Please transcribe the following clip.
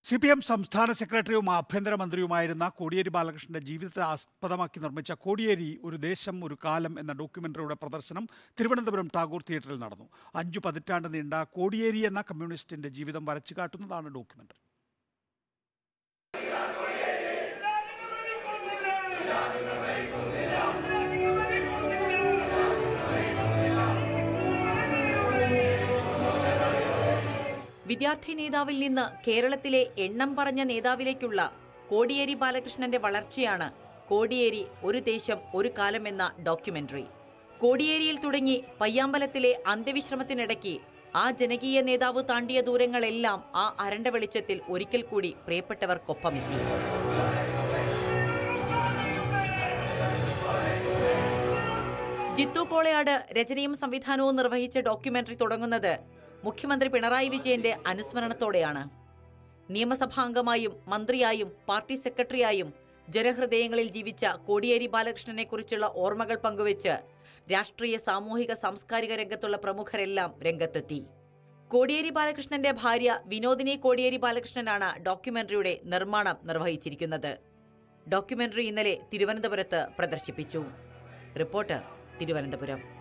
C P M സംസ്ഥാന സെക്രട്ടറിയും ആഭ്യന്തരമന്ത്രിയുമായിരുന്ന കോടിയേരി ബാലകൃഷ്ണന്റെ ജീവിതത്തെ ആസ്പദമാക്കി നിർമ്മിച്ച കോടിയേരി ഒരു ദേശം ഒരു കാലം എന്ന ഡോക്യുമെന്ററിയുടെ പ്രദർശനം തിരുവനന്തപുരം ടാഗോർ തിയേറ്ററിൽ നടന്നു അഞ്ചു പതിറ്റാണ്ട് നീണ്ട കോടിയേരി എന്ന കമ്മ്യൂണിസ്റ്റിന്റെ ജീവിതം വരച്ചു കാട്ടുന്നതാണ് ഡോക്യുമെന്ററി വിദ്യാർത്ഥി നേതാവിൽ നിന്ന് കേരളത്തിലെ എണ്ണം പറഞ്ഞ നേതാവിലേക്കുള്ള കോടിയേരി ബാലകൃഷ്ണന്റെ വളർച്ചയാണ് കോടിയേരി ഒരു ദേശം ഒരു കാലം എന്ന ഡോക്യുമെന്ററി കോടിയേരിയിൽ തുടങ്ങി പയ്യാമ്പലത്തിലെ അന്ത്യവിശ്രമത്തിനിടയ്ക്ക് ആ ജനകീയ നേതാവ് താണ്ടിയ ദൂരങ്ങളെല്ലാം ആ അരണ്ട വെളിച്ചത്തിൽ ഒരിക്കൽ കൂടി പ്രിയപ്പെട്ടവർക്കൊപ്പമെത്തി ജിത്തു കോളയാട് രചനയും സംവിധാനവും നിർവഹിച്ച ഡോക്യുമെന്ററി തുടങ്ങുന്നത് മുഖ്യമന്ത്രി പിണറായി വിജയന്റെ അനുസ്മരണത്തോടെയാണ് നിയമസഭാംഗമായും മന്ത്രിയായും പാർട്ടി സെക്രട്ടറിയായും ജനഹൃദയങ്ങളിൽ ജീവിച്ച കോടിയേരി ബാലകൃഷ്ണനെ കുറിച്ചുള്ള ഓർമ്മകൾ പങ്കുവച്ച് രാഷ്ട്രീയ സാമൂഹിക സാംസ്കാരിക രംഗത്തുള്ള പ്രമുഖരെല്ലാം രംഗത്തെത്തി കോടിയേരി ബാലകൃഷ്ണന്റെ ഭാര്യ വിനോദിനി കോടിയേരി ബാലകൃഷ്ണനാണ് ഡോക്യുമെന്ററിയുടെ നിർമ്മാണം നിർവഹിച്ചിരിക്കുന്നത് ഡോക്യുമെന്ററി ഇന്നലെ തിരുവനന്തപുരത്ത് പ്രദർശിപ്പിച്ചു റിപ്പോർട്ട് തിരുവനന്തപുരം